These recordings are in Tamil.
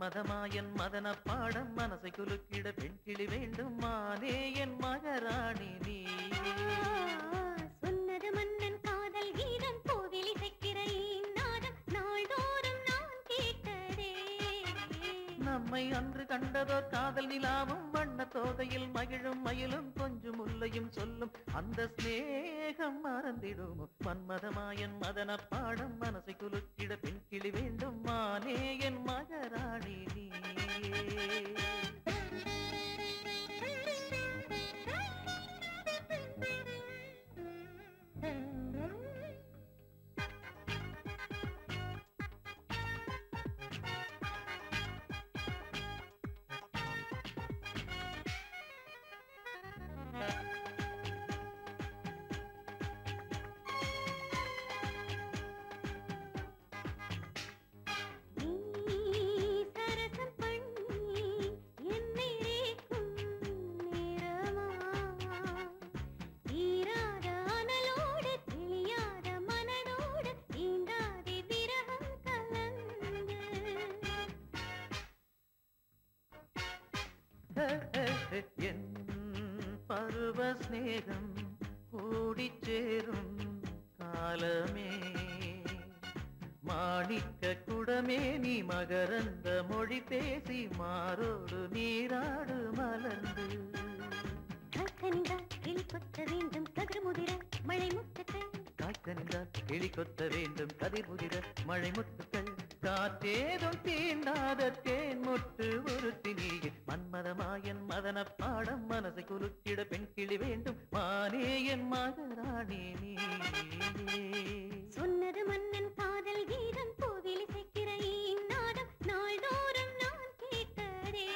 மன்மதமாயன் மதன பாடம் மனசை குலுக்கிட பெண் கிளி வேண்டும் மானே என் மகராணி நீ சொன்னது மன்னன் காதல் கீதம் கோவில் இசைக்கிற நாதம் நாள்தோறும் நான் கேட்டதே நம்மை அன்று கண்டதோ காதல் நிலாவும் வண்ண தோகையில் மகிழும் மயிலும் கொஞ்சம் முல்லையும் சொல்லும் அந்த சிநேகம் மறந்திடுமோ மன்மதமாயன் மதன பாடம் மனசை குலுக்கிட பெண் கிளி வேண்டும் மானே என் மகராணி நீ நீ சரசம் பண்ணி என்னை ரேக்கும் நேரமா தீராத அனலோடு தெளியாத மனதோடு தீண்டாதே விரகம் கலந்து என் பருவ சிநேகம் கூடிச் சேரும் காலமே மாணிக்க குடமே நீ மகரந்த மொழி பேசி மாறோடு நீராடு மலர்ந்து காக்கனிந்தால் கிளி கொத்த வேண்டும் கதிர் முதிர மழை முத்தத்தை காய்கனிந்தால் கிளி கொத்த வேண்டும் கதிர் முதிர மழை முத்துக்கள் காற்றேதும் தீண்டாத தேன் முட்டு ஒருத்தி நீ மன்மதமாயன் மதன பாடம் மனசை குலுக்கிட பெண் கிளி வேண்டும் மானே என் மகராணி நீ சொன்னது மன்னன் காதல் கீதம் கோவில் இசைக்கிற நாதம் நாள்தோறும் நான் கேட்டதே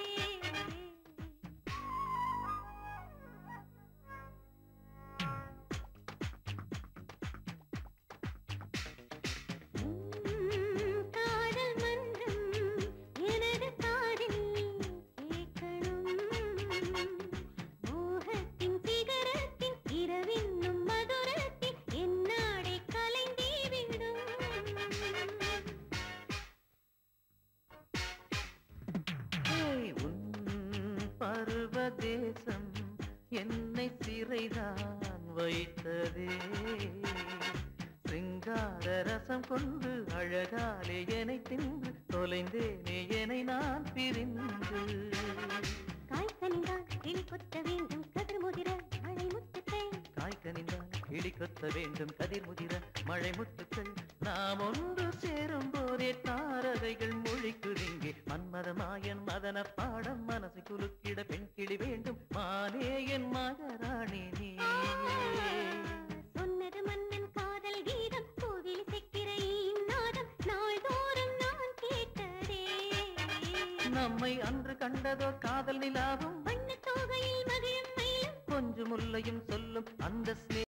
உம், காதல் மன்றம் எனது காதில் கேட்கணும் மோகத்தின் சிகரத்தின் இரவின்னும் மதுரத்தின் என்னாடை கலைந்தே விடும் ஏய், உன் பருவ தேசம் என்னை சிறைதான் வைத்ததே சிங்கார ரசம் கொண்டு அழகாலே என்னை தின்று தொலைந்தேனே என்னை நான் பிரிந்து காய்கனிதான் கிளி கொத்த வேண்டும் கதிர் முதிர மழை முத்துக்கள் காய்கனிந்தான் கிளி கொத்த வேண்டும் கதிர் முதிர மழை முத்துக்கள் நாம் ஒன்று சேரும் போதே தாரகைகள் மொழிக்குதிங்கே மன்மதமாயன் மதன பாடம் மனசு குலுக்கிட பெண் கிளி வேண்டும் மானே என் மகராணி நீ சொன்னது மன்னன் காதல் கீதம் கோவில் இசைக்கிற நாதம் நாள்தோறும் நான் கேட்டதே நம்மை அன்று கண்டதோ காதல் நிலாவும் வண்ணத் தோகையில் மகிழும் மயிலும் கொஞ்சம் முல்லையும் சொல்லும் அந்த சிநே